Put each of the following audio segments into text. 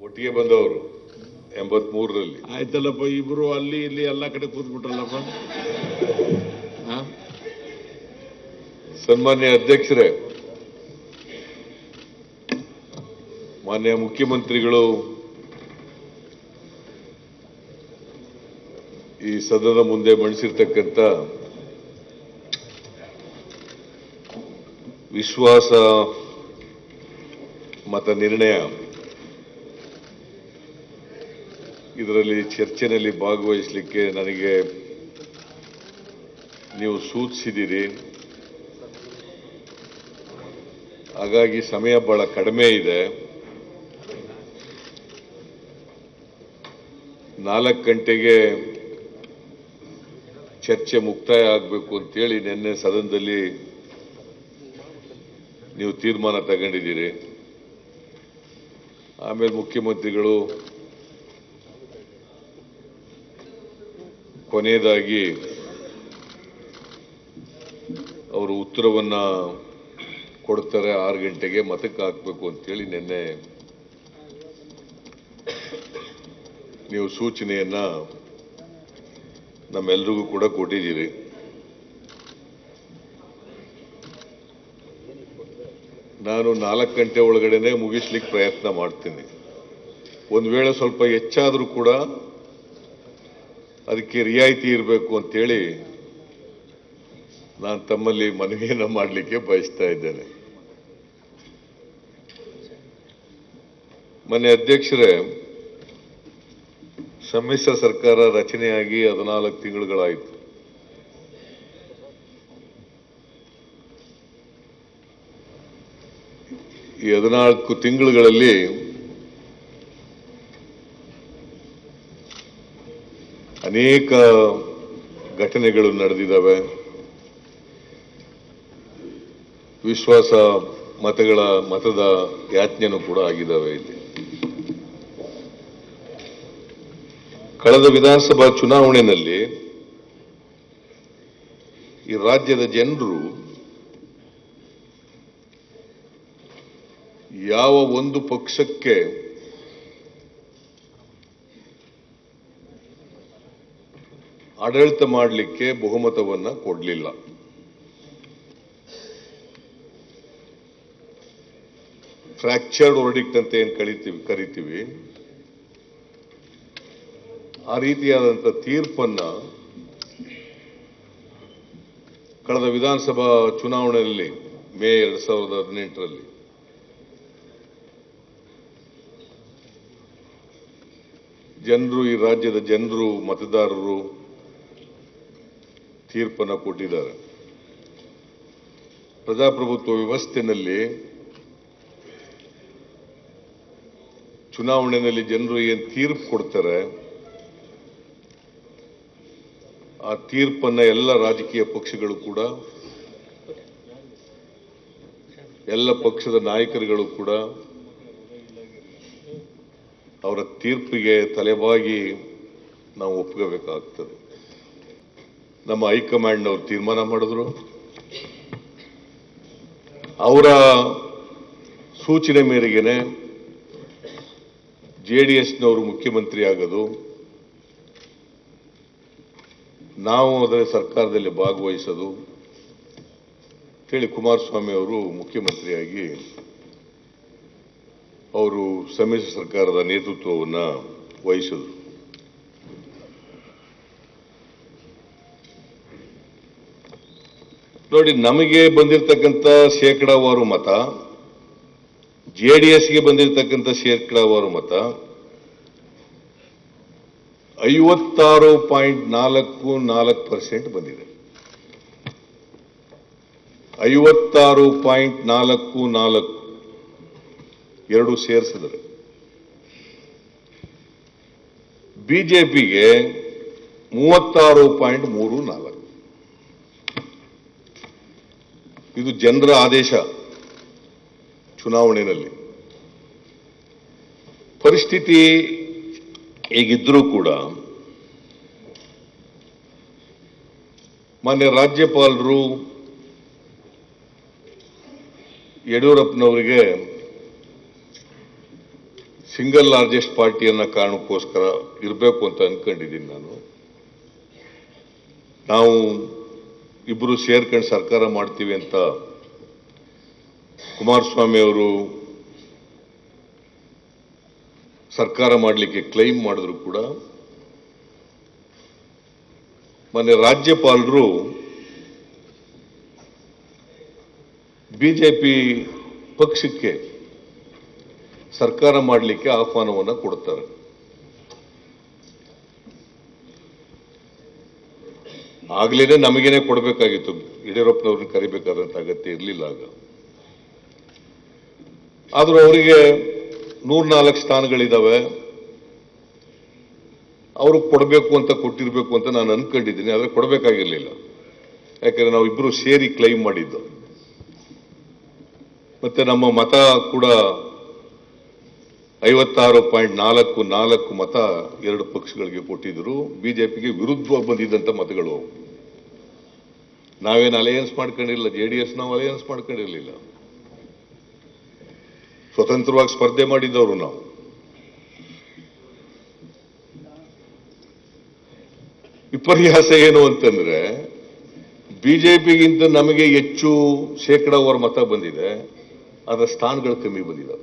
ಒಟ್ಟಿಗೆ ಬಂದವರು ಎಂಬತ್ ಮೂರರಲ್ಲಿ ಆಯ್ತಲ್ಲಪ್ಪ ಇಬ್ರು ಅಲ್ಲಿ ಇಲ್ಲಿ ಎಲ್ಲ ಕಡೆ ಕೂತ್ಬಿಟ್ರಲ್ಲಪ್ಪ ಹಾ ಸನ್ಮಾನ್ಯ ಅಧ್ಯಕ್ಷರೇ ಮಾನ್ಯ ಮುಖ್ಯಮಂತ್ರಿಗಳು ಈ ಸದನದ ಮುಂದೆ ಮಂಡಿಸಿರ್ತಕ್ಕಂಥ ವಿಶ್ವಾಸ ಮತ ನಿರ್ಣಯ ಇದರಲ್ಲಿ ಚರ್ಚೆನಲ್ಲಿ ಭಾಗವಹಿಸಲಿಕ್ಕೆ ನನಗೆ ನೀವು ಸೂಚಿಸಿದ್ದೀರಿ ಹಾಗಾಗಿ ಸಮಯ ಬಹಳ ಕಡಿಮೆ ಇದೆ ನಾಲ್ಕು ಗಂಟೆಗೆ ಚರ್ಚೆ ಮುಕ್ತಾಯ ಆಗಬೇಕು ಅಂತೇಳಿ ನಿನ್ನೆ ಸದನದಲ್ಲಿ ನೀವು ತೀರ್ಮಾನ ತಗೊಂಡಿದ್ದೀರಿ ಆಮೇಲೆ ಮುಖ್ಯಮಂತ್ರಿಗಳು ಕೊನೆಯದಾಗಿ ಅವರು ಉತ್ತರವನ್ನ ಕೊಡ್ತಾರೆ ಆರು ಗಂಟೆಗೆ ಮತಕ್ಕೆ ಹಾಕಬೇಕು ಅಂತೇಳಿ ನಿನ್ನೆ ನೀವು ಸೂಚನೆಯನ್ನ ನಮ್ಮೆಲ್ರಿಗೂ ಕೂಡ ಕೊಟ್ಟಿದ್ದೀರಿ ನಾನು ನಾಲ್ಕು ಗಂಟೆ ಒಳಗಡೆನೆ ಮುಗಿಸ್ಲಿಕ್ಕೆ ಪ್ರಯತ್ನ ಮಾಡ್ತೀನಿ ಒಂದು ವೇಳೆ ಸ್ವಲ್ಪ ಹೆಚ್ಚಾದರೂ ಕೂಡ ಅದಕ್ಕೆ ರಿಯಾಯಿತಿ ಇರಬೇಕು ಅಂತೇಳಿ ನಾನು ತಮ್ಮಲ್ಲಿ ಮನವಿಯನ್ನ ಮಾಡಲಿಕ್ಕೆ ಬಯಸ್ತಾ ಇದ್ದೇನೆ ಮನೆ ಅಧ್ಯಕ್ಷರೇ ಸಮ್ಮಿಶ್ರ ಸರ್ಕಾರ ರಚನೆಯಾಗಿ ಹದಿನಾಲ್ಕು ತಿಂಗಳುಗಳಾಯಿತು ಈ ಹದಿನಾಲ್ಕು ತಿಂಗಳುಗಳಲ್ಲಿ ಅನೇಕ ಘಟನೆಗಳು ನಡೆದಿದ್ದಾವೆ ವಿಶ್ವಾಸ ಮತಗಳ ಮತದ ಯಾಜ್ಞೆನೂ ಕೂಡ ಆಗಿದ್ದಾವೆ ಇಲ್ಲಿ ಕಳೆದ ವಿಧಾನಸಭಾ ಚುನಾವಣೆಯಲ್ಲಿ ಈ ರಾಜ್ಯದ ಜನರು ಯಾವ ಒಂದು ಪಕ್ಷಕ್ಕೆ ಆಡಳಿತ ಮಾಡಲಿಕ್ಕೆ ಬಹುಮತವನ್ನ ಕೊಡಲಿಲ್ಲ ಫ್ರಾಕ್ಚರ್ಡ್ ವರ್ಡಿಕ್ಟ್ ಅಂತ ಏನ್ ಕಳಿತೀವಿ ಕರಿತೀವಿ ಆ ರೀತಿಯಾದಂಥ ತೀರ್ಪನ್ನ ಕಳೆದ ವಿಧಾನಸಭಾ ಚುನಾವಣೆಯಲ್ಲಿ ಮೇ ಎರಡ್ ಸಾವಿರದ ಹದಿನೆಂಟರಲ್ಲಿ ಜನರು ಈ ರಾಜ್ಯದ ಜನರು ಮತದಾರರು ತೀರ್ಪನ್ನ ಕೊಟ್ಟಿದ್ದಾರೆ ಪ್ರಜಾಪ್ರಭುತ್ವ ವ್ಯವಸ್ಥೆನಲ್ಲಿ ಚುನಾವಣೆಯಲ್ಲಿ ಜನರು ಏನ್ ತೀರ್ಪು ಕೊಡ್ತಾರೆ ಆ ತೀರ್ಪನ್ನ ಎಲ್ಲ ರಾಜಕೀಯ ಪಕ್ಷಗಳು ಕೂಡ ಎಲ್ಲ ಪಕ್ಷದ ನಾಯಕರುಗಳು ಕೂಡ ಅವರ ತೀರ್ಪಿಗೆ ತಲೆಬಾಗಿ ನಾವು ಒಪ್ಕೋಬೇಕಾಗ್ತದೆ ನಮ್ಮ ಹೈಕಮಾಂಡ್ ಅವರು ತೀರ್ಮಾನ ಮಾಡಿದ್ರು ಅವರ ಸೂಚನೆ ಮೇರೆಗೆನೆ ಜೆ ಡಿ ಎಸ್ನವರು ಮುಖ್ಯಮಂತ್ರಿ ಆಗೋದು ನಾವು ಅದರ ಸರ್ಕಾರದಲ್ಲಿ ಭಾಗವಹಿಸೋದು ಹೇಳಿ ಕುಮಾರಸ್ವಾಮಿ ಅವರು ಮುಖ್ಯಮಂತ್ರಿಯಾಗಿ ಅವರು ಸಮ್ಮಿಶ್ರ ಸರ್ಕಾರದ ನೇತೃತ್ವವನ್ನು ವಹಿಸಿದ್ರು ನೋಡಿ ನಮಗೆ ಬಂದಿರತಕ್ಕಂಥ ಶೇಕಡಾವಾರು ಮತ ಜೆಡಿಎಸ್ಗೆ ಬಂದಿರತಕ್ಕಂಥ ಶೇಕಡಾವಾರು ಮತ ಐವತ್ತಾರು ಪಾಯಿಂಟ್ ನಾಲ್ಕು ನಾಲ್ಕು ಪರ್ಸೆಂಟ್ ಬಂದಿದೆ ಐವತ್ತಾರು ಪಾಯಿಂಟ್ ನಾಲ್ಕು ನಾಲ್ಕು ಎರಡು ಸೇರಿಸಿದರೆ ಬಿಜೆಪಿಗೆ ಮೂವತ್ತಾರು ಪಾಯಿಂಟ್ ಮೂರು ನಾಲ್ಕು ಇದು ಜನರ ಆದೇಶ ಚುನಾವಣೆಯಲ್ಲಿ ಪರಿಸ್ಥಿತಿ ಹೇಗಿದ್ರೂ ಕೂಡ ಮಾನ್ಯ ರಾಜ್ಯಪಾಲರು ಯಡಿಯೂರಪ್ಪನವರಿಗೆ ಸಿಂಗಲ್ ಲಾರ್ಜೆಸ್ಟ್ ಪಾರ್ಟಿ ಅನ್ನೋ ಕಾರಣಕ್ಕೋಸ್ಕರ ಇರಬೇಕು ಅಂತ ಅನ್ಕೊಂಡಿದ್ದೀನಿ ನಾನು ನಾವು ಇಬ್ಬರು ಸೇರ್ಕೊಂಡು ಸರ್ಕಾರ ಮಾಡ್ತೀವಿ ಅಂತ ಕುಮಾರಸ್ವಾಮಿ ಅವರು ಸರ್ಕಾರ ಮಾಡಲಿಕ್ಕೆ ಕ್ಲೈಮ್ ಮಾಡಿದ್ರು ಕೂಡ ಮೊನ್ನೆ ರಾಜ್ಯಪಾಲರು ಬಿಜೆಪಿ ಪಕ್ಷಕ್ಕೆ ಸರ್ಕಾರ ಮಾಡಲಿಕ್ಕೆ ಆಹ್ವಾನವನ್ನು ಕೊಡ್ತಾರೆ ಆಗ್ಲೇನೆ ನಮಗೇನೆ ಕೊಡಬೇಕಾಗಿತ್ತು ಯಡಿಯೂರಪ್ಪನವ್ರನ್ನ ಕರಿಬೇಕಾದಂತ ಅಗತ್ಯ ಇರಲಿಲ್ಲ ಆಗ ಆದ್ರೂ ಅವರಿಗೆ ನೂರ್ನಾಲ್ಕು ಸ್ಥಾನಗಳಿದಾವೆ ಅವರು ಕೊಡಬೇಕು ಅಂತ ಕೊಟ್ಟಿರ್ಬೇಕು ಅಂತ ನಾನು ಅನ್ಕೊಂಡಿದ್ದೀನಿ ಆದ್ರೆ ಕೊಡಬೇಕಾಗಿರ್ಲಿಲ್ಲ ಯಾಕಂದ್ರೆ ನಾವು ಇಬ್ರು ಸೇರಿ ಕ್ಲೈಮ್ ಮಾಡಿದ್ದು ಮತ್ತೆ ನಮ್ಮ ಮತ ಕೂಡ ಐವತ್ತಾರು ಪಾಯಿಂಟ್ ನಾಲ್ಕು ನಾಲ್ಕು ಮತ ಎರಡು ಪಕ್ಷಗಳಿಗೆ ಕೊಟ್ಟಿದ್ರು ಬಿಜೆಪಿಗೆ ವಿರುದ್ಧವಾಗಿ ಬಂದಿದ್ದಂತ ಮತಗಳು ಅವು. ನಾವೇನು ಅಲಯನ್ಸ್ ಮಾಡ್ಕೊಂಡಿಲ್ಲ ಜೆ ಡಿ ಎಸ್ ನಾವು ಅಲಯನ್ಸ್ ಮಾಡ್ಕೊಂಡಿರ್ಲಿಲ್ಲ ಸ್ವತಂತ್ರವಾಗಿ ಸ್ಪರ್ಧೆ ಮಾಡಿದ್ದವರು ನಾವು ವಿಪರ್ಯಾಸ ಏನು ಅಂತಂದ್ರೆ ಬಿಜೆಪಿಗಿಂತ ನಮಗೆ ಹೆಚ್ಚು ಶೇಕಡಾವಾರ ಮತ ಬಂದಿದೆ ಅದರ ಸ್ಥಾನಗಳು ಕಮ್ಮಿ ಬಂದಿದ್ದಾವೆ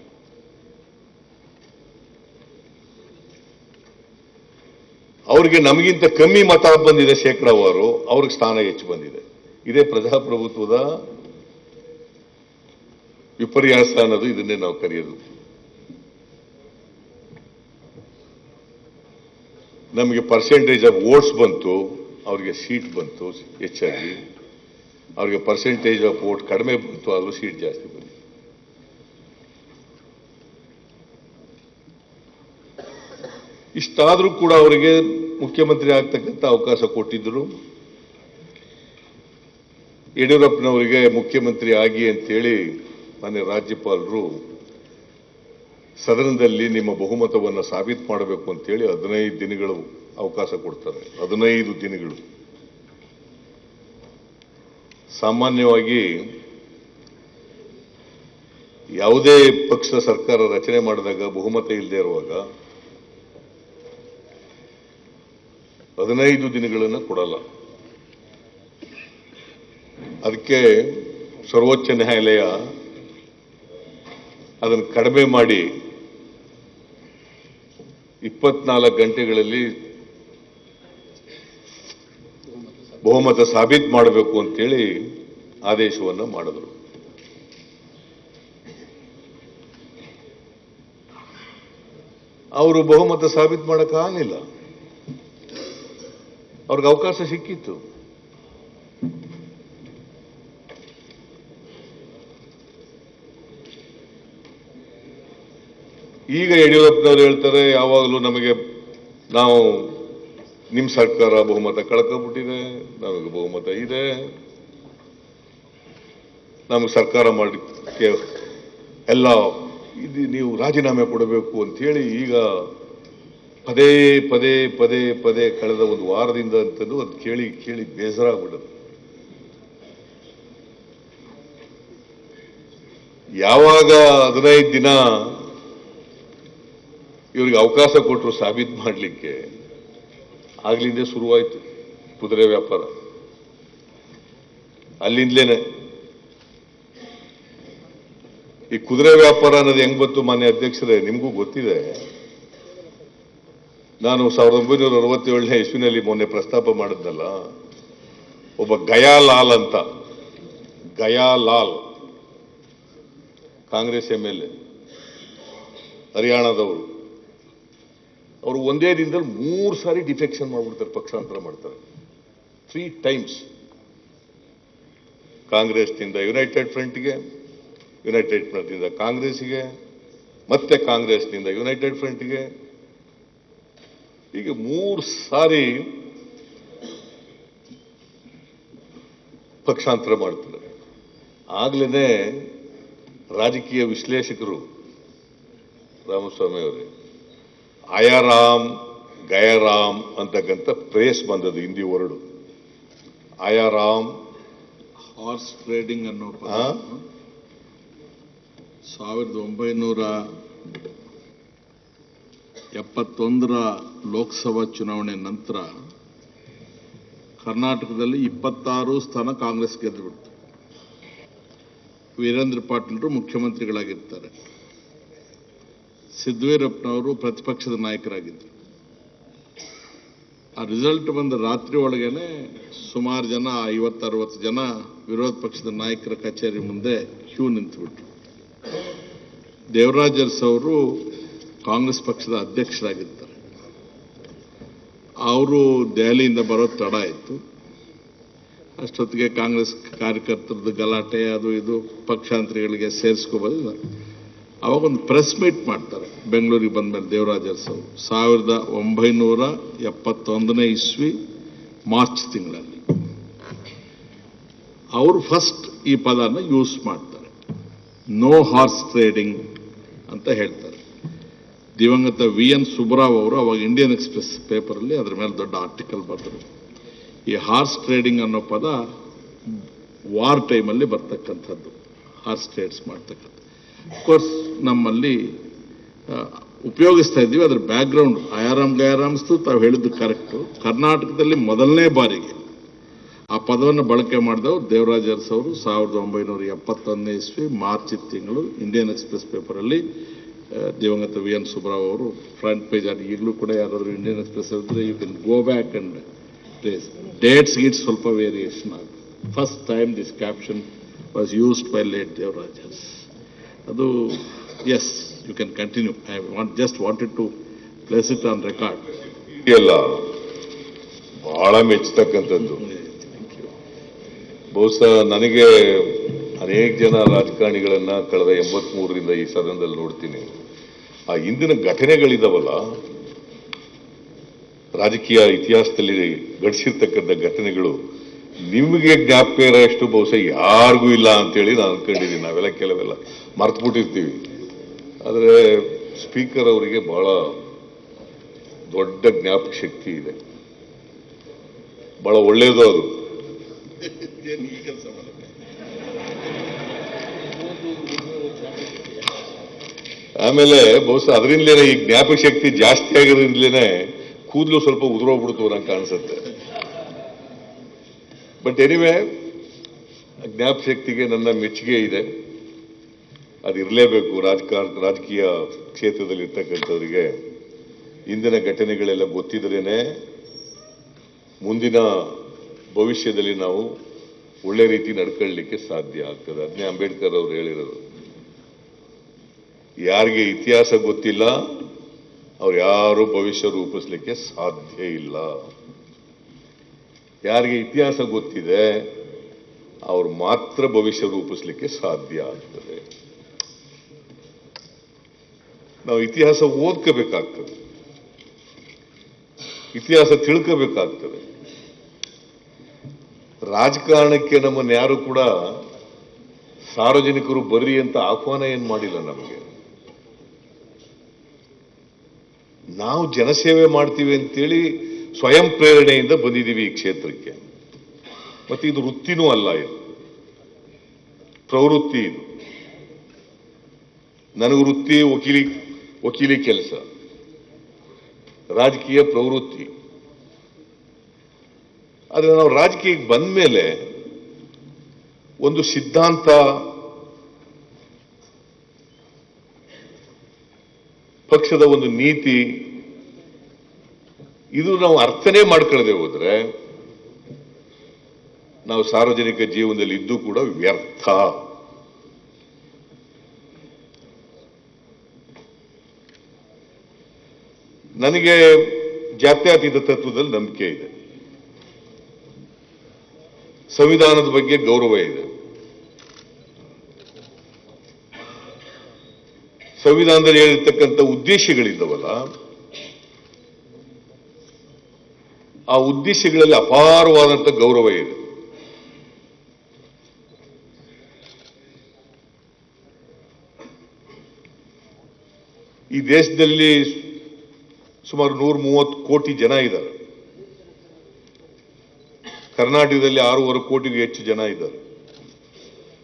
ಅವ್ರಿಗೆ ನಮಗಿಂತ ಕಮ್ಮಿ ಮತ ಬಂದಿದೆ ಶೇಕಡಾವಾರು ಅವ್ರಿಗೆ ಸ್ಥಾನ ಹೆಚ್ಚು ಬಂದಿದೆ ಇದೇ ಪ್ರಜಾಪ್ರಭುತ್ವದ ವಿಪರ್ಯಾಸ ಅನ್ನೋದು ಇದನ್ನೇ ನಾವು ಕರೆಯೋದು ನಮಗೆ ಪರ್ಸೆಂಟೇಜ್ ಆಫ್ ವೋಟ್ಸ್ ಬಂತು ಅವ್ರಿಗೆ ಸೀಟ್ ಬಂತು ಹೆಚ್ಚಾಗಿ ಅವ್ರಿಗೆ ಪರ್ಸೆಂಟೇಜ್ ಆಫ್ ವೋಟ್ ಕಡಿಮೆ ಬಂತು ಆದರೂ ಸೀಟ್ ಜಾಸ್ತಿ ಬಂತು ಇಷ್ಟಾದರೂ ಕೂಡ ಅವರಿಗೆ ಮುಖ್ಯಮಂತ್ರಿ ಆಗ್ತಕ್ಕಂಥ ಅವಕಾಶ ಕೊಟ್ಟಿದ್ದರು ಯಡಿಯೂರಪ್ಪನವರಿಗೆ ಮುಖ್ಯಮಂತ್ರಿ ಆಗಿ ಅಂತೇಳಿ ಮಾನ್ಯ ರಾಜ್ಯಪಾಲರು ಸದನದಲ್ಲಿ ನಿಮ್ಮ ಬಹುಮತವನ್ನು ಸಾಬೀತು ಮಾಡಬೇಕು ಅಂತೇಳಿ ಹದಿನೈದು ದಿನಗಳು ಅವಕಾಶ ಕೊಡ್ತಾರೆ ಹದಿನೈದು ದಿನಗಳು ಸಾಮಾನ್ಯವಾಗಿ ಯಾವುದೇ ಪಕ್ಷ ಸರ್ಕಾರ ರಚನೆ ಮಾಡಿದಾಗ ಬಹುಮತ ಇಲ್ಲದೆ ಇರುವಾಗ ಹದಿನೈದು ದಿನಗಳನ್ನು ಕೊಡಲ್ಲ ಅದಕ್ಕೆ ಸರ್ವೋಚ್ಚ ನ್ಯಾಯಾಲಯ ಅದನ್ನು ಕಡಿಮೆ ಮಾಡಿ ಇಪ್ಪತ್ನಾಲ್ಕು ಗಂಟೆಗಳಲ್ಲಿ ಬಹುಮತ ಸಾಬೀತು ಮಾಡಬೇಕು ಅಂತೇಳಿ ಆದೇಶವನ್ನು ಮಾಡಿದ್ರು ಅವರು ಬಹುಮತ ಸಾಬೀತು ಮಾಡೋಕ್ಕಾಗಲಿಲ್ಲ ಅವ್ರಿಗೆ ಅವಕಾಶ ಸಿಕ್ಕಿತ್ತು ಈಗ ಯಡಿಯೂರಪ್ಪನವರು ಹೇಳ್ತಾರೆ ಯಾವಾಗಲೂ ನಮಗೆ ನಾವು ನಿಮ್ಮ ಸರ್ಕಾರ ಬಹುಮತ ಕಳ್ಕೊಂಡ್ಬಿಟ್ಟಿದೆ ನಮಗೆ ಬಹುಮತ ಇದೆ ನಮಗೆ ಸರ್ಕಾರ ಮಾಡಲಿಕ್ಕೆ ಎಲ್ಲ ಇದು ನೀವು ರಾಜೀನಾಮೆ ಕೊಡಬೇಕು ಅಂತೇಳಿ ಈಗ ಪದೇ ಪದೇ ಪದೇ ಪದೇ ಕಳೆದ ಒಂದು ವಾರದಿಂದ ಅಂತಂದು ಅದು ಕೇಳಿ ಕೇಳಿ ಬೇಸರ ಆಗ್ಬಿಡೋದು ಯಾವಾಗ ಹದಿನೈದು ದಿನ ಇವ್ರಿಗೆ ಅವಕಾಶ ಕೊಟ್ಟರು ಸಾಬೀತು ಮಾಡಲಿಕ್ಕೆ ಆಗ್ಲಿಂದೇ ಶುರುವಾಯಿತು ಕುದುರೆ ವ್ಯಾಪಾರ ಅಲ್ಲಿಂದಲೇನೆ ಈ ಕುದುರೆ ವ್ಯಾಪಾರ ಅನ್ನೋದು ಹೆಂಗ್ ಬಂತು ಮಾನ್ಯ ಅಧ್ಯಕ್ಷರೇ ನಿಮಗೂ ಗೊತ್ತಿದೆ ನಾನು ಸಾವಿರದ ಒಂಬೈನೂರ ಅರವತ್ತೇಳನೇ ಇಸ್ವಿನಲ್ಲಿ ಮೊನ್ನೆ ಪ್ರಸ್ತಾಪ ಮಾಡಿದ್ನಲ್ಲ ಒಬ್ಬ ಗಯಾಲಾಲ್ ಅಂತ Gayalal Congress M L A ಹರಿಯಾಣದವರು ಅವರು ಒಂದೇ ದಿನದಲ್ಲಿ ಮೂರು ಸಾರಿ ಡಿಫೆಕ್ಷನ್ ಮಾಡ್ಬಿಡ್ತಾರೆ ಪಕ್ಷಾಂತರ ಮಾಡ್ತಾರೆ ತ್ರೀ ಟೈಮ್ಸ್ ಕಾಂಗ್ರೆಸ್ನಿಂದ ಯುನೈಟೆಡ್ ಫ್ರಂಟ್ಗೆ ಯುನೈಟೆಡ್ ಫ್ರಂಟ್ನಿಂದ ಕಾಂಗ್ರೆಸ್ಗೆ ಮತ್ತೆ ಕಾಂಗ್ರೆಸ್ನಿಂದ ಯುನೈಟೆಡ್ ಫ್ರಂಟ್ಗೆ ಹೀಗೆ ಮೂರು ಸಾರಿ ಪಕ್ಷಾಂತರ ಮಾಡ್ತಾರೆ ಆಗ್ಲೇನೆ ರಾಜಕೀಯ ವಿಶ್ಲೇಷಕರು ರಾಮಸ್ವಾಮಿ ಅವರೇ ಆಯಾರಾಮ್ ಗಯರಾಮ್ ಅಂತಕ್ಕಂಥ ಪ್ರೇಸ್ ಬಂದದ್ದು Hindi word Aayaram horse trading ಅನ್ನೋ ಪದ ಆ? ಸಾವಿರದ ಒಂಬೈನೂರ ಎಪ್ಪತ್ತೊಂದರ ಲೋಕಸಭಾ ಚುನಾವಣೆ ನಂತರ ಕರ್ನಾಟಕದಲ್ಲಿ ಇಪ್ಪತ್ತಾರು ಸ್ಥಾನ ಕಾಂಗ್ರೆಸ್ ಗೆದ್ದುಬಿಡ್ತು ವೀರೇಂದ್ರ ಪಾಟೀಲರು ಮುಖ್ಯಮಂತ್ರಿಗಳಾಗಿರ್ತಾರೆ ಸಿದ್ದವೀರಪ್ಪನವರು ಪ್ರತಿಪಕ್ಷದ ನಾಯಕರಾಗಿದ್ದರು ಆ ರಿಸಲ್ಟ್ ಬಂದ ರಾತ್ರಿ ಒಳಗೇನೆ ಸುಮಾರು ಜನ ಐವತ್ತರವತ್ತು ಜನ ವಿರೋಧ ಪಕ್ಷದ ನಾಯಕರ ಕಚೇರಿ ಮುಂದೆ ಕ್ಯೂ ನಿಂತುಬಿಟ್ರು ದೇವರಾಜ್ ಅರಸ್ ಅವರು ಕಾಂಗ್ರೆಸ್ ಪಕ್ಷದ ಅಧ್ಯಕ್ಷರಾಗಿರ್ತಾರೆ ಅವರು ದೆಹಲಿಯಿಂದ ಬರೋದು ತಡ ಆಯಿತು ಅಷ್ಟೊತ್ತಿಗೆ ಕಾಂಗ್ರೆಸ್ ಕಾರ್ಯಕರ್ತರದ್ದು ಗಲಾಟೆ ಅದು ಇದು ಪಕ್ಷಾಂತರಿಗಳಿಗೆ ಸೇರಿಸ್ಕೋಬೋದು ಅವಾಗ ಒಂದು ಪ್ರೆಸ್ ಮೀಟ್ ಮಾಡ್ತಾರೆ ಬೆಂಗಳೂರಿಗೆ ಬಂದ್ಮೇಲೆ ದೇವರಾಜ್ ಅರಸ್ ಅವರು ಸಾವಿರದ ಒಂಬೈನೂರ ಎಪ್ಪತ್ತೊಂದನೇ ಇಸ್ವಿ ಮಾರ್ಚ್ ತಿಂಗಳಲ್ಲಿ ಅವರು ಫಸ್ಟ್ ಈ ಪದನ ಯೂಸ್ ಮಾಡ್ತಾರೆ ನೋ ಹಾರ್ಸ್ ಟ್ರೇಡಿಂಗ್ ಅಂತ ಹೇಳ್ತಾರೆ ದಿವಂಗತ ವಿ ಎನ್ ಸುಬ್ರಾವ್ ಅವರು ಅವಾಗ ಇಂಡಿಯನ್ ಎಕ್ಸ್ಪ್ರೆಸ್ ಪೇಪರಲ್ಲಿ ಅದ್ರ ಮೇಲೆ ದೊಡ್ಡ ಆರ್ಟಿಕಲ್ ಬರೆದರು ಈ ಹಾರ್ಸ್ ಟ್ರೇಡಿಂಗ್ ಅನ್ನೋ ಪದ ವಾರ್ ಟೈಮಲ್ಲಿ ಬರ್ತಕ್ಕಂಥದ್ದು ಹಾರ್ಸ್ ಟ್ರೇಡ್ಸ್ ಮಾಡ್ತಕ್ಕಂಥ ಕೋರ್ಸ್ ನಮ್ಮಲ್ಲಿ ಆ, ಉಪಯೋಗಿಸ್ತಾ ಇದ್ದೀವಿ ಅದ್ರ ಬ್ಯಾಕ್ಗ್ರೌಂಡ್ ಆಯಾರಾಮ್ ಗಯಾರಾಮ್ಸ್ತು ತಾವು ಹೇಳಿದ್ದು ಕರೆಕ್ಟು ಕರ್ನಾಟಕದಲ್ಲಿ ಮೊದಲನೇ ಬಾರಿಗೆ ಆ ಪದವನ್ನು ಬಳಕೆ ಮಾಡಿದವರು ದೇವರಾಜ್ ಅರಸ್ ಅವರು ಸಾವಿರದ ಒಂಬೈನೂರ ಎಪ್ಪತ್ತೊಂದನೇ ಇಸ್ವಿ ಮಾರ್ಚ್ ತಿಂಗಳು ಇಂಡಿಯನ್ ಎಕ್ಸ್ಪ್ರೆಸ್ ಪೇಪರಲ್ಲಿ ಆ, ದಿವಂಗತ ವಿ ಎನ್ ಸುಬ್ರಾವ್ ಅವರು ಫ್ರಂಟ್ ಪೇಜ್ ಅಲ್ಲಿ ಈಗಲೂ ಕೂಡ ಯಾರಾದರೂ ಇಂಡಿಯನ್ ಎಕ್ಸ್ಪ್ರೆಸ್ ಇದ್ರೆ you can go back and place dates gets ಸ್ವಲ್ಪ ವೇರಿಯೇಷನ್ ಆಗುತ್ತೆ first time this caption was used by late Devaraj Urs ಅದು yes you can continue I want just wanted to place it on record ಎಲ್ಲ ಬಹಳ ಮೆಚ್ಚತಕ್ಕಂಥದ್ದು ಬಹುಶಃ ನನಗೆ ಅನೇಕ ಜನ ರಾಜಕಾರಣಿಗಳನ್ನ ಕಳೆದ ಎಂಬತ್ಮೂರರಿಂದ ಈ ಸದನದಲ್ಲಿ ನೋಡ್ತೀನಿ ಆ ಇಂದಿನ ಘಟನೆಗಳಿದಾವಲ್ಲ ರಾಜಕೀಯ ಇತಿಹಾಸದಲ್ಲಿ ಘಟಿಸಿರ್ತಕ್ಕಂಥ ಘಟನೆಗಳು ನಿಮಗೆ ಜ್ಞಾಪಕ ಇರೋಷ್ಟು ಬಹುಶಃ ಯಾರಿಗೂ ಇಲ್ಲ ಅಂತೇಳಿ ನಾನು ಅನ್ಕೊಂಡಿದ್ದೀನಿ ನಾವೆಲ್ಲ ಕೆಲವೆಲ್ಲ ಮರ್ತ್ಬಿಟ್ಟಿರ್ತೀವಿ ಆದರೆ ಸ್ಪೀಕರ್ ಅವರಿಗೆ ಬಹಳ ದೊಡ್ಡ ಜ್ಞಾಪಕ ಶಕ್ತಿ ಇದೆ ಬಹಳ ಒಳ್ಳೆಯದು ಅದು ಆಮೇಲೆ ಬಹುಶಃ ಅದರಿಂದಲೇ ಈ ಜ್ಞಾಪಕ ಶಕ್ತಿ ಜಾಸ್ತಿ ಆಗಿರೋದ್ರಿಂದಲೇ ಕೂದಲು ಸ್ವಲ್ಪ ಉದುರೋಗ್ಬಿಡ್ತು ನಂಗೆ ಕಾಣಿಸುತ್ತೆ ಬಟ್ ಎನಿವೆ ಜ್ಞಾಪಕ ಶಕ್ತಿಗೆ ನನ್ನ ಮೆಚ್ಚುಗೆ ಇದೆ ಅದಿರಲೇಬೇಕು ರಾಜಕಾರಣ ರಾಜಕೀಯ ಕ್ಷೇತ್ರದಲ್ಲಿ ಇರ್ತಕ್ಕಂಥವರಿಗೆ ಇಂದಿನ ಘಟನೆಗಳೆಲ್ಲ ಗೊತ್ತಿದ್ರೇನೆ ಮುಂದಿನ ಭವಿಷ್ಯದಲ್ಲಿ ನಾವು ಒಳ್ಳೆ ರೀತಿ ನಡ್ಕೊಳ್ಳಿಕ್ಕೆ ಸಾಧ್ಯ ಆಗ್ತದೆ ಅದನ್ನೇ ಅಂಬೇಡ್ಕರ್ ಅವರು ಹೇಳಿರೋದು ಯಾರಿಗೆ ಇತಿಹಾಸ ಗೊತ್ತಿಲ್ಲ ಅವ್ರು ಯಾರು ಭವಿಷ್ಯ ರೂಪಿಸ್ಲಿಕ್ಕೆ ಸಾಧ್ಯ ಇಲ್ಲ ಯಾರಿಗೆ ಇತಿಹಾಸ ಗೊತ್ತಿದೆ ಅವ್ರು ಮಾತ್ರ ಭವಿಷ್ಯ ರೂಪಿಸ್ಲಿಕ್ಕೆ ಸಾಧ್ಯ ಆಗ್ತದೆ ನಾವು ಇತಿಹಾಸ ಓದ್ಕೋಬೇಕಾಗ್ತದೆ ಇತಿಹಾಸ ತಿಳ್ಕೋಬೇಕಾಗ್ತದೆ ರಾಜಕಾರಣಕ್ಕೆ ನಮ್ಮನ್ನು ಯಾರು ಕೂಡ ಸಾರ್ವಜನಿಕರು ಬರ್ರಿ ಅಂತ ಆಹ್ವಾನ ಏನ್ ಮಾಡಿಲ್ಲ ನಮಗೆ ನಾವು ಜನಸೇವೆ ಮಾಡ್ತೀವಿ ಅಂತೇಳಿ ಸ್ವಯಂ ಪ್ರೇರಣೆಯಿಂದ ಬಂದಿದ್ದೀವಿ ಈ ಕ್ಷೇತ್ರಕ್ಕೆ ಮತ್ತೆ ಇದು ವೃತ್ತಿನೂ ಅಲ್ಲ ಇದು ಪ್ರವೃತ್ತಿ ಇದು ನನಗೆ ವೃತ್ತಿ ವಕೀಲಿ ವಕೀಲಿ ಕೆಲಸ ರಾಜಕೀಯ ಪ್ರವೃತ್ತಿ ಆದ್ರೆ ನಾವು ರಾಜಕೀಯಕ್ಕೆ ಬಂದ ಮೇಲೆ ಒಂದು ಸಿದ್ಧಾಂತ ಪಕ್ಷದ ಒಂದು ನೀತಿ ಇದು ನಾವು ಅರ್ಥನೇ ಮಾಡ್ಕೊಳ್ಳದೆ ಹೋದ್ರೆ ನಾವು ಸಾರ್ವಜನಿಕ ಜೀವನದಲ್ಲಿ ಇದ್ದು ಕೂಡ ವ್ಯರ್ಥ ನನಗೆ ಜಾತ್ಯತೀತ ತತ್ವದಲ್ಲಿ ನಂಬಿಕೆ ಇದೆ ಸಂವಿಧಾನದ ಬಗ್ಗೆ ಗೌರವ ಇದೆ ಸಂವಿಧಾನದಲ್ಲಿ ಹೇಳಿರ್ತಕ್ಕಂಥ ಉದ್ದೇಶಗಳಿದ್ದಾವಲ್ಲ ಆ ಉದ್ದೇಶಗಳಲ್ಲಿ ಅಪಾರವಾದಂಥ ಗೌರವ ಇದೆ ಈ ದೇಶದಲ್ಲಿ ಸುಮಾರು ನೂರ ಮೂವತ್ತು ಕೋಟಿ ಜನ ಇದ್ದಾರೆ ಕರ್ನಾಟಕದಲ್ಲಿ ಆರೂವರೆ ಕೋಟಿಗೂ ಹೆಚ್ಚು ಜನ ಇದ್ದಾರೆ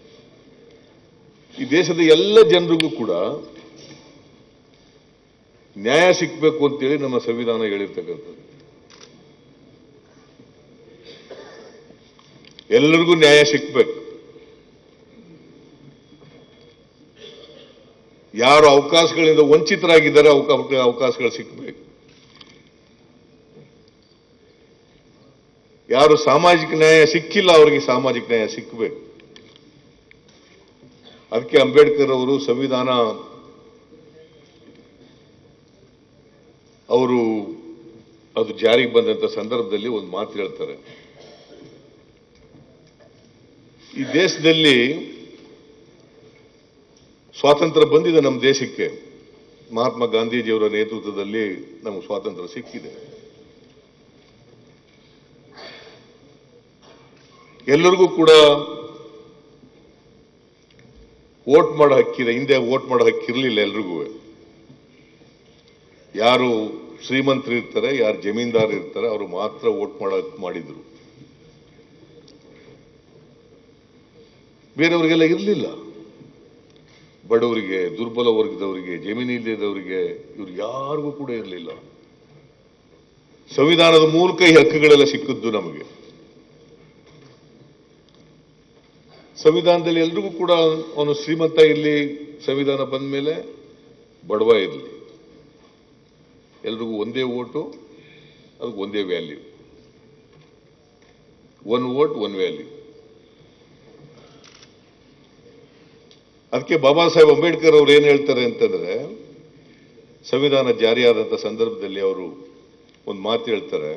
ಈ ದೇಶದ ಎಲ್ಲ ಜನರಿಗೂ ಕೂಡ ನ್ಯಾಯ ಸಿಕ್ಬೇಕು ಅಂತೇಳಿ ನಮ್ಮ ಸಂವಿಧಾನ ಹೇಳಿರ್ತಕ್ಕಂಥದ್ದು ಎಲ್ಲರಿಗೂ ನ್ಯಾಯ ಸಿಕ್ಬೇಕು ಯಾರು ಅವಕಾಶಗಳಿಂದ ವಂಚಿತರಾಗಿದ್ದಾರೆ ಅವಕ- ಅವಕ- ಅವಕಾಶಗಳು ಸಿಕ್ಕಬೇಕು ಯಾರು ಸಾಮಾಜಿಕ ನ್ಯಾಯ ಸಿಕ್ಕಿಲ್ಲ ಅವರಿಗೆ ಸಾಮಾಜಿಕ ನ್ಯಾಯ ಸಿಕ್ಕಬೇಕು ಅದಕ್ಕೆ ಅಂಬೇಡ್ಕರ್ ಅವರು ಸಂವಿಧಾನ ಅವರು ಅದು ಜಾರಿಗೆ ಬಂದಂತ ಸಂದರ್ಭದಲ್ಲಿ ಒಂದು ಮಾತು ಹೇಳ್ತಾರೆ ಈ ದೇಶದಲ್ಲಿ ಸ್ವಾತಂತ್ರ್ಯ ಬಂದಿದೆ ನಮ್ಮ ದೇಶಕ್ಕೆ ಮಹಾತ್ಮ ಗಾಂಧೀಜಿಯವರ ನೇತೃತ್ವದಲ್ಲಿ ನಮಗೆ ಸ್ವಾತಂತ್ರ್ಯ ಸಿಕ್ಕಿದೆ ಎಲ್ಲರಿಗೂ ಕೂಡ ವೋಟ್ ಮಾಡೋ ಹಕ್ಕಿದೆ ಹಿಂದೆ ವೋಟ್ ಮಾಡೋ ಹಕ್ಕಿರಲಿಲ್ಲ ಎಲ್ರಿಗೂ ಯಾರು ಶ್ರೀಮಂತರು ಇರ್ತಾರೆ ಯಾರು ಜಮೀನ್ದಾರ್ ಇರ್ತಾರೆ ಅವರು ಮಾತ್ರ ವೋಟ್ ಮಾಡೋ ಹಕ್ಕು ಮಾಡಿದ್ರು ಬೇರೆಯವರಿಗೆಲ್ಲ ಇರಲಿಲ್ಲ ಬಡವರಿಗೆ ದುರ್ಬಲ ವರ್ಗದವರಿಗೆ ಜಮೀನು ಇಲ್ಲದವರಿಗೆ ಇವ್ರು ಯಾರಿಗೂ ಕೂಡ ಇರಲಿಲ್ಲ ಸಂವಿಧಾನದ ಮೂಲಕ ಈ ಹಕ್ಕುಗಳೆಲ್ಲ ಸಿಕ್ಕಿದ್ದು ನಮಗೆ ಸಂವಿಧಾನದಲ್ಲಿ ಎಲ್ರಿಗೂ ಕೂಡ ಅವನು ಶ್ರೀಮಂತ ಇರಲಿ ಸಂವಿಧಾನ ಬಂದ ಮೇಲೆ ಬಡವ ಇರಲಿ ಎಲ್ರಿಗೂ ಒಂದೇ ಓಟು ಅದಕ್ಕೆ ಒಂದೇ value one vote one value ಅದಕ್ಕೆ ಬಾಬಾ ಸಾಹೇಬ್ ಅಂಬೇಡ್ಕರ್ ಅವರು ಏನ್ ಹೇಳ್ತಾರೆ ಅಂತಂದ್ರೆ ಸಂವಿಧಾನ ಜಾರಿಯಾದಂಥ ಸಂದರ್ಭದಲ್ಲಿ ಅವರು ಒಂದು ಮಾತು ಹೇಳ್ತಾರೆ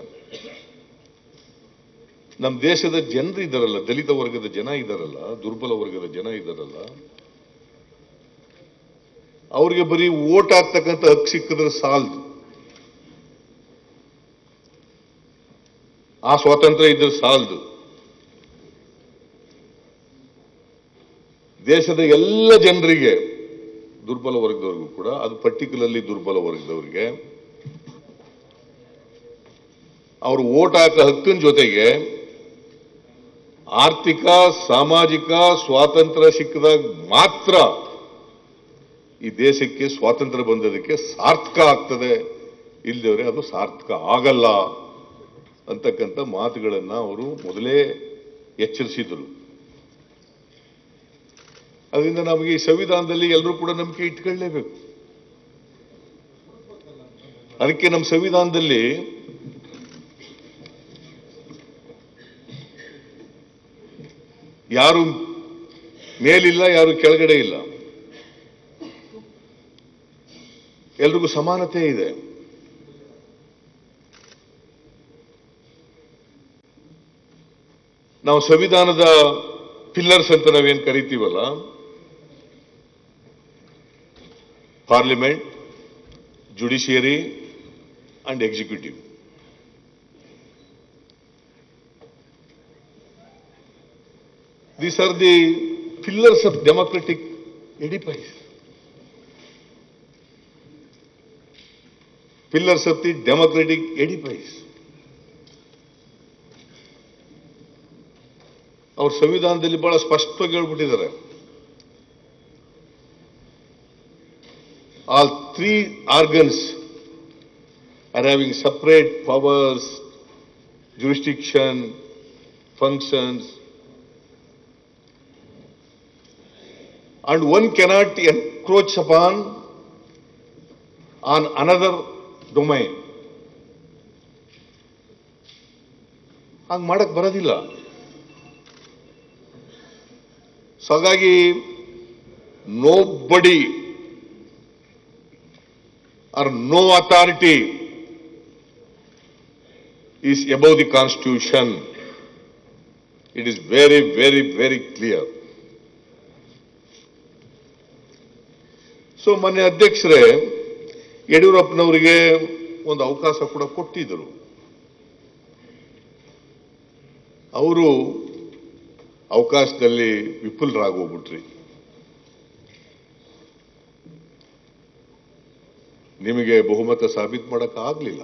ನಮ್ಮ ದೇಶದ ಜನರು ಇದ್ದಾರಲ್ಲ ದಲಿತ ವರ್ಗದ ಜನ ಇದ್ದಾರಲ್ಲ ದುರ್ಬಲ ವರ್ಗದ ಜನ ಇದ್ದಾರಲ್ಲ ಅವ್ರಿಗೆ ಬರೀ ಓಟ್ ಹಾಕ್ತಕ್ಕಂಥ ಹಕ್ಕು ಸಿಕ್ಕಿದ್ರೆ ಸಾಲದು ಆ ಸ್ವಾತಂತ್ರ್ಯ ಇದ್ರೆ ಸಾಲದು ದೇಶದ ಎಲ್ಲ ಜನರಿಗೆ ದುರ್ಬಲ ವರ್ಗದವ್ರಿಗೂ ಕೂಡ ಅದು ಪರ್ಟಿಕ್ಯುಲರ್ಲಿ ದುರ್ಬಲ ವರ್ಗದವರಿಗೆ ಅವರು ಓಟ್ ಹಾಕೋ ಹಕ್ಕಿನ ಜೊತೆಗೆ ಆರ್ಥಿಕ ಸಾಮಾಜಿಕ ಸ್ವಾತಂತ್ರ್ಯ ಸಿಕ್ಕಿದಾಗ ಮಾತ್ರ ಈ ದೇಶಕ್ಕೆ ಸ್ವಾತಂತ್ರ್ಯ ಬಂದದಕ್ಕೆ ಸಾರ್ಥಕ ಆಗ್ತದೆ ಇಲ್ಲದವರೆ ಅದು ಸಾರ್ಥಕ ಆಗಲ್ಲ ಅಂತಕ್ಕಂಥ ಮಾತುಗಳನ್ನ ಅವರು ಮೊದಲೇ ಎಚ್ಚರಿಸಿದರು ಅದರಿಂದ ನಮಗೆ ಈ ಸಂವಿಧಾನದಲ್ಲಿ ಎಲ್ಲರೂ ಕೂಡ ನಂಬಿಕೆ ಇಟ್ಕೊಳ್ಳೇಬೇಕು ಅದಕ್ಕೆ ನಮ್ಮ ಸಂವಿಧಾನದಲ್ಲಿ ಯಾರು ಮೇಲಿಲ್ಲ ಯಾರು ಕೆಳಗಡೆ ಇಲ್ಲ ಎಲ್ರಿಗೂ ಸಮಾನತೆ ಇದೆ ನಾವು ಸಂವಿಧಾನದ ಪಿಲ್ಲರ್ಸ್ ಅಂತ ನಾವೇನ್ ಕರಿತೀವಲ್ಲ parliament judiciary and executive These are the pillars of democratic edifice. Pillars of the democratic edifice. ಅವ್ರ ಸಂವಿಧಾನದಲ್ಲಿ ಬಹಳ ಸ್ಪಷ್ಟವಾಗಿ ಹೇಳ್ಬಿಟ್ಟಿದ್ದಾರೆ all three organs are having separate powers jurisdiction functions and one cannot encroach upon on another domain. ಹಂಗೆ ಮಾಡಕ್ ಬರೋದಿಲ್ಲ so ಹಾಗಾಗಿ nobody or no authority is above the constitution it is very very very clear so ಮೊನ್ನೆ ಅಧ್ಯಕ್ಷರೇ ಯಡಿಯೂರಪ್ಪನವರಿಗೆ ಒಂದು ಅವಕಾಶ ಕೂಡ ಕೊಟ್ಟಿದ್ದರು ಅವರು ಅವಕಾಶದಲ್ಲಿ ವಿಫುಲರಾಗೋಗ್ಬಿಟ್ರಿ ನಿಮಗೆ ಬಹುಮತ ಸಾಬೀತು ಮಾಡಕ್ ಆಗ್ಲಿಲ್ಲ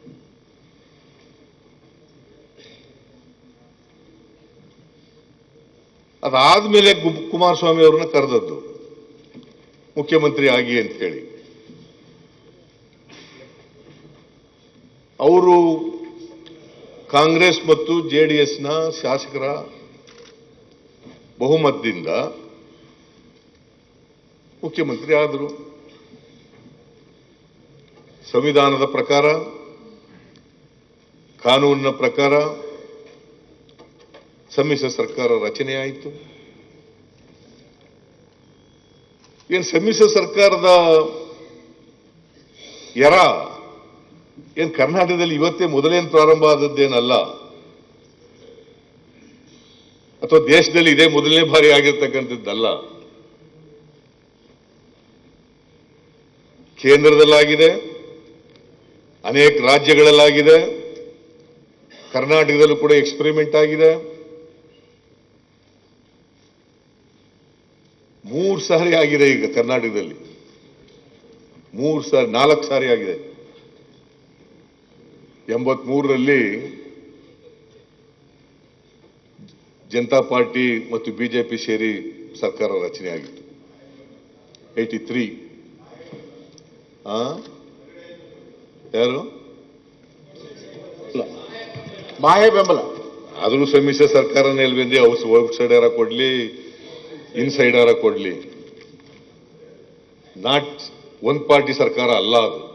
ಅದಾದ್ಮೇಲೆ ಗು- ಕುಮಾರಸ್ವಾಮಿ ಅವ್ರನ್ನ ಕರೆದದ್ದು ಮುಖ್ಯಮಂತ್ರಿ ಆಗಿ ಅಂತ ಹೇಳಿ ಅವರು ಕಾಂಗ್ರೆಸ್ ಮತ್ತು ಜೆಡಿಎಸ್ನ ಶಾಸಕರ ಬಹುಮತದಿಂದ ಮುಖ್ಯಮಂತ್ರಿ ಆದರು ಸಂವಿಧಾನದ ಪ್ರಕಾರ ಕಾನೂನಿನ ಪ್ರಕಾರ ಸಮ್ಮಿಶ್ರ ಸರ್ಕಾರ ರಚನೆಯಾಯಿತು ಏನು ಸಮ್ಮಿಶ್ರ ಸರ್ಕಾರದ ಯರ ಏನ್ ಕರ್ನಾಟಕದಲ್ಲಿ ಇವತ್ತೇ ಮೊದಲೇನು ಪ್ರಾರಂಭ ಆದದ್ದೇನಲ್ಲ ಅಥವಾ ದೇಶದಲ್ಲಿ ಇದೇ ಮೊದಲನೇ ಬಾರಿ ಆಗಿರ್ತಕ್ಕಂಥದ್ದಲ್ಲ ಕೇಂದ್ರದಲ್ಲಾಗಿದೆ ಅನೇಕ ರಾಜ್ಯಗಳಲ್ಲಾಗಿದೆ ಕರ್ನಾಟಕದಲ್ಲೂ ಕೂಡ ಎಕ್ಸ್ಪೆರಿಮೆಂಟ್ ಆಗಿದೆ ಮೂರು ಸಾರಿ ಆಗಿದೆ ಈಗ ಕರ್ನಾಟಕದಲ್ಲಿ ಮೂರು ಸಾರಿ ನಾಲ್ಕು ಸಾರಿ ಆಗಿದೆ ಎಂಬತ್ಮೂರರಲ್ಲಿ ಜನತಾ ಪಾರ್ಟಿ ಮತ್ತು ಬಿಜೆಪಿ ಸೇರಿ ಸರ್ಕಾರ ರಚನೆ ಆಗಿತ್ತು ಏಯ್ಟಿ ತ್ರೀ ಯಾರು ಬಾಹ್ಯ ಬೆಂಬಲ ಆದರೂ ಸಮ್ಮಿಶ್ರ ಸರ್ಕಾರನೇ ಬಂದು ಔಟ್ ಔಟ್ ಸೈಡರ ಕೊಡ್ಲಿ ಇನ್ಸೈಡರ ಕೊಡ್ಲಿ ನಾಟ್ ಒನ್ ಪಾರ್ಟಿ ಸರ್ಕಾರ ಅಲ್ಲ ಅದು